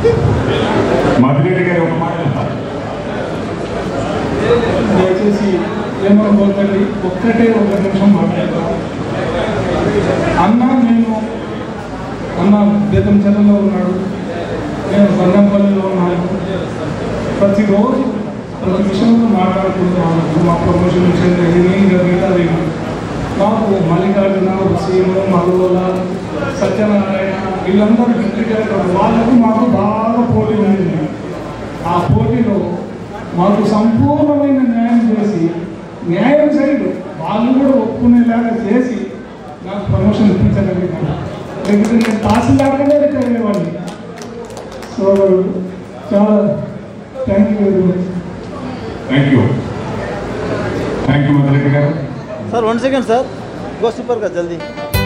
మధురెడ్డి గారు ఒక మాట చెప్తారు దయచేసి ఏమనుకోకండి ఒక్కటే ఒక నిమిషం మాట్లాడతాను అన్న నేను అన్న బేతంచెలలో ఉన్నాడు నేను బంగంపల్లిలో ఉన్నాను ప్రతిరోజు ప్రతి విషయంలో మాట్లాడుకుంటున్నాను మా ప్రమోషన్ విషయం జరిగింది ఇంకా మిగతాది మాకు మల్లికార్జున సీఎం మధువల సత్యనారాయణ వీళ్ళందరూ డిప్యూటీ డైరెక్టర్ వాళ్ళకు మాకు బాగా పోటీ ఉంది ఆ పోటీలో మాకు సంపూర్ణమైన న్యాయం చేసి న్యాయం సైడ్ వాళ్ళు కూడా ఒప్పుకునేలాగా చేసి నాకు ప్రమోషన్ ఇప్పించగలిగినాను లేకపోతే నేను తహసీల్దార్గానే రిటైర్ అయ్యేవాడిని సో చాలా thank you very much thank you thank you Madhureddy గారు sir one second sir go super का जल्दी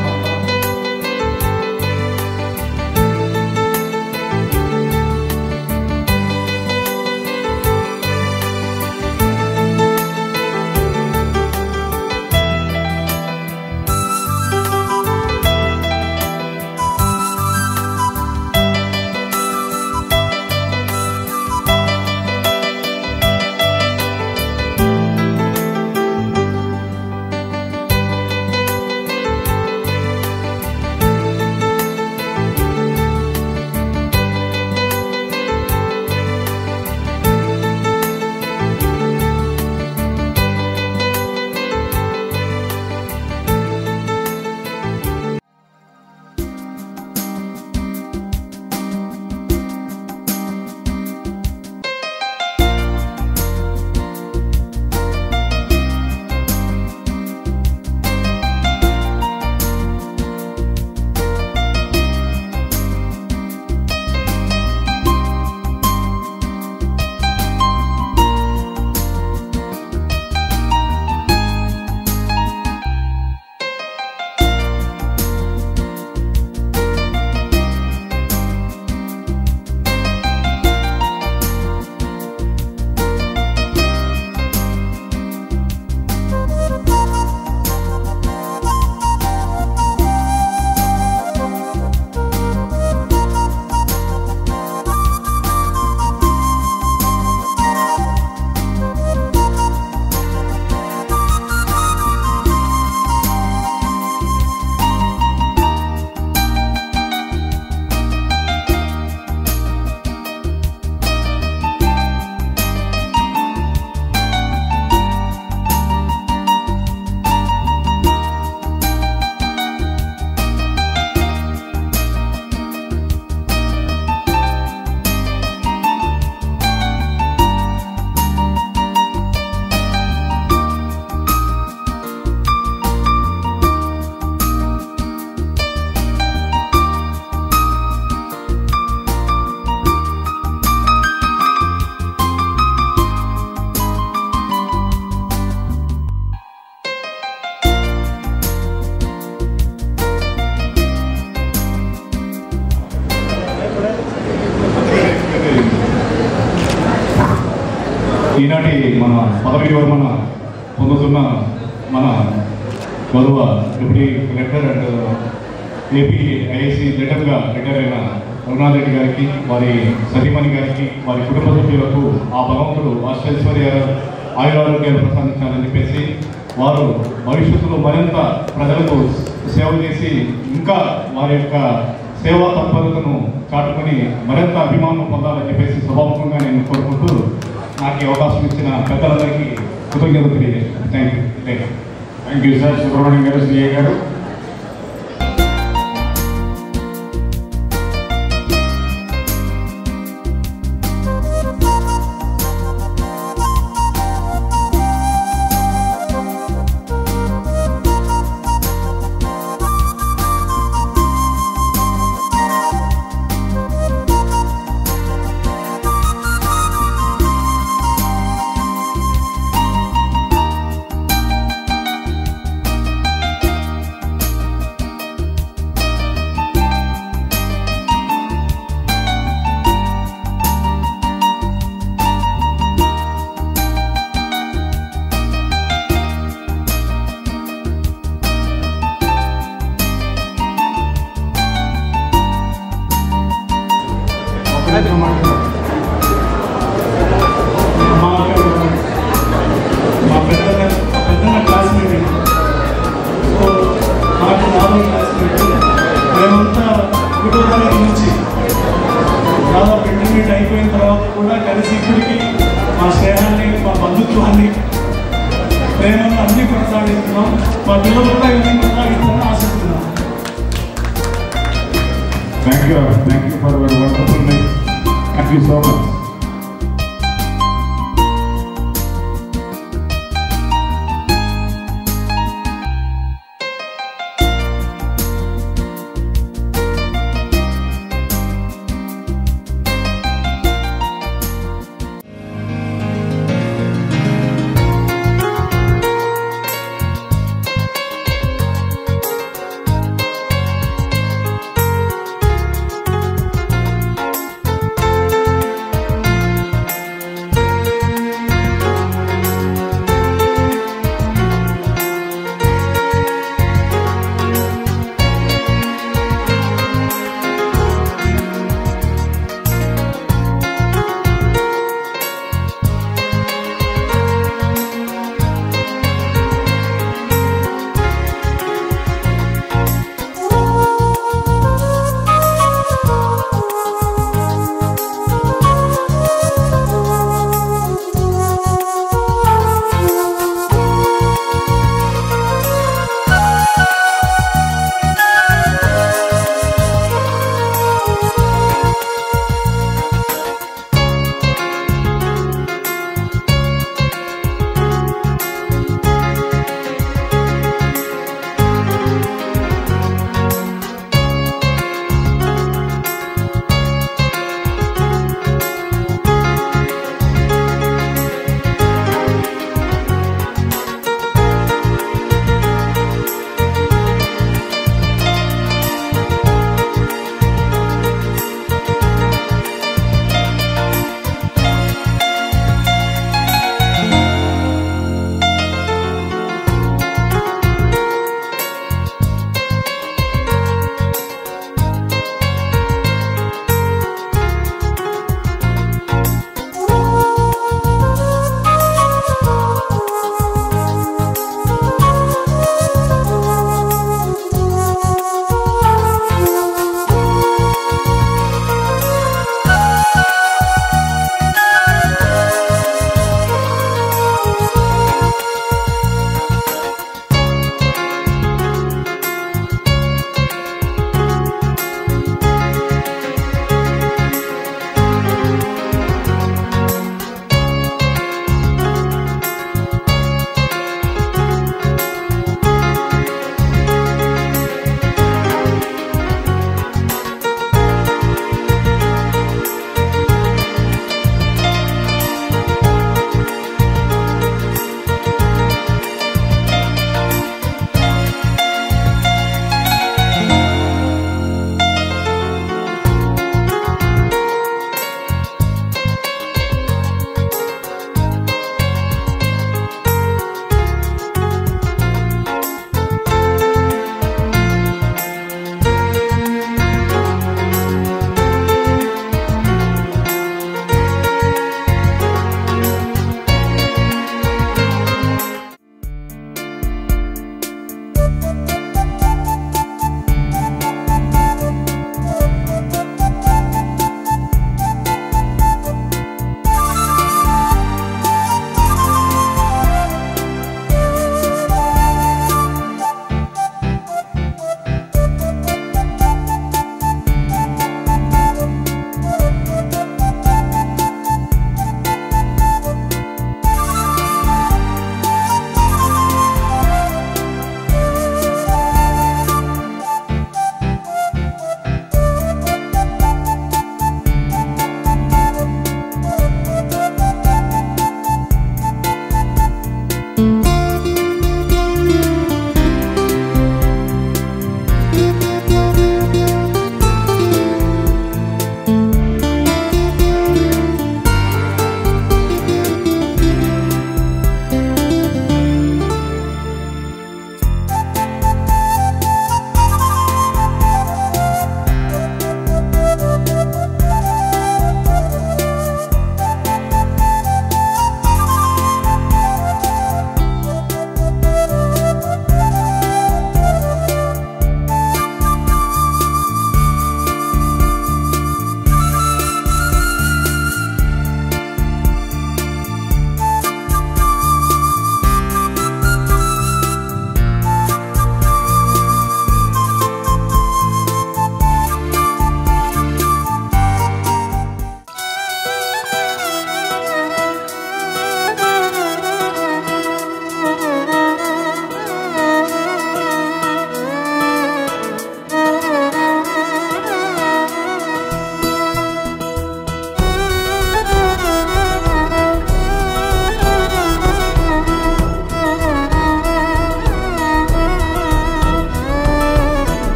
ఈనాటి మన పదవి విరమణ పొందుతున్న మన గౌరవ deputy collector and AP IAC రిటర్న్గా రిటైర్ అయిన రఘునాథ్ రెడ్డి గారికి వారి సతీమణి గారికి వారి కుటుంబ సభ్యులకు ఆ భగవంతుడు అష్టైశ్వర్య ఆయురారోగ్యాలు ప్రసాదించాలని చెప్పేసి వారు భవిష్యత్తులో మరింత ప్రజలకు సేవ చేసి ఇంకా వారి యొక్క సేవా తత్పరతను చాటుకొని మరింత అభిమానం పొందాలని చెప్పేసి స్వభావంగా నేను కోరుకుంటూ నాకు ఈ అవకాశం ఇచ్చిన పెద్దలందరికీ కృతజ్ఞతలు తెలియజేస్తాను thank you thank you sir Subrahmanyam garu Shriya గారు ప్రయత్నం మాట్లాడారు మా మా పెద్దన్న పెద్దన్న క్లాస్మేట్ సో నాకు నాలుగు క్లాస్మేట్ మేమంతా ఒకటో తరగతి నుంచి దాదాపు ఇంటర్మీడియట్ అయిపోయిన తర్వాత కూడా కలిసి ఇప్పటికీ మా స్నేహాన్ని మా బంధుత్వాన్ని ప్రేమను అన్ని కొనసాగిస్తున్నాం మా పిల్లలు కూడా ఇవన్నీ కొనసాగిస్తామని ఆశిస్తున్నాం thank you thank you for your wonderful thank you so much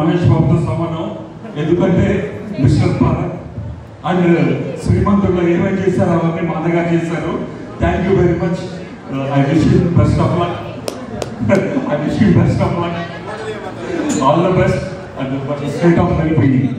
Ramesh బాబుతో సమానం ఎందుకంటే మిస్టర్ భారత్ అండ్ శ్రీమంతుల్లో ఏమేమి చేశారో అవన్నీ మా దగ్గర చేశారు thank you very much I wish you best of luck I wish you best of luck all the best and state of well being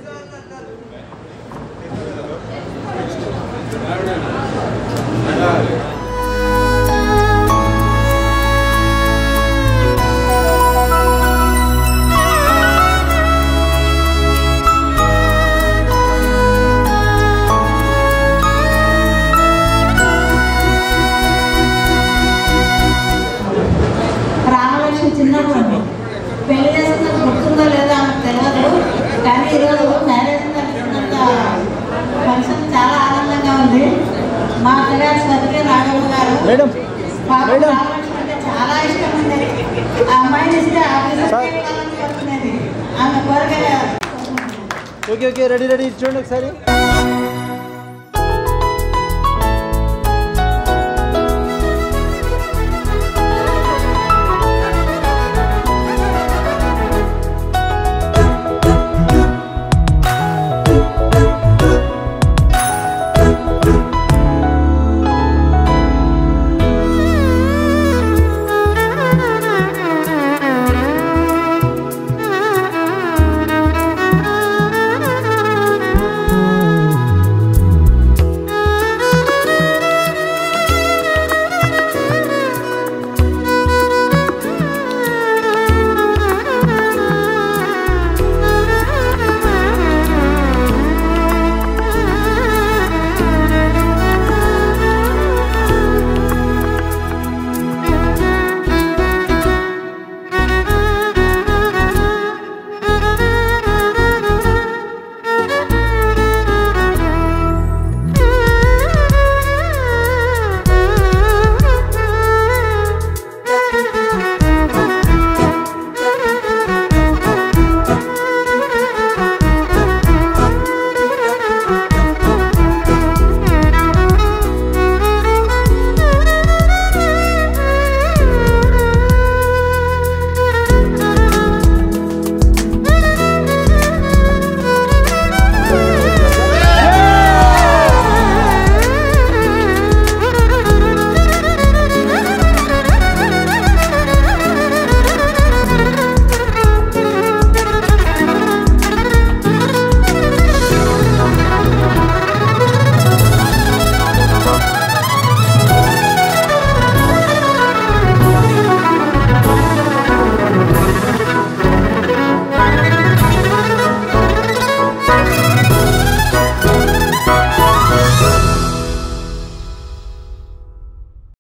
Ramalakshmi చిన్నప్పుడు పెళ్లి చేసుకున్నది గుర్తుందో లేదో ఆమెకు తెలియదు కానీ ఈరోజు మ్యారేజ్ జరిగినంత ఫంక్షన్ చాలా ఆనందంగా ఉంది మా అత్తగారు సరిగే రాఘవ గారు మేడం పాప మేడం. రామలక్ష్మి అంటే చాలా ఇష్టం ఉంది ఆ అమ్మాయిని ఇస్తే ఆఫీసర్ సార్. వస్తున్నది ఆమె కోరిక ఓకే ఓకే రెడీ రెడీ చూడండి ఒకసారి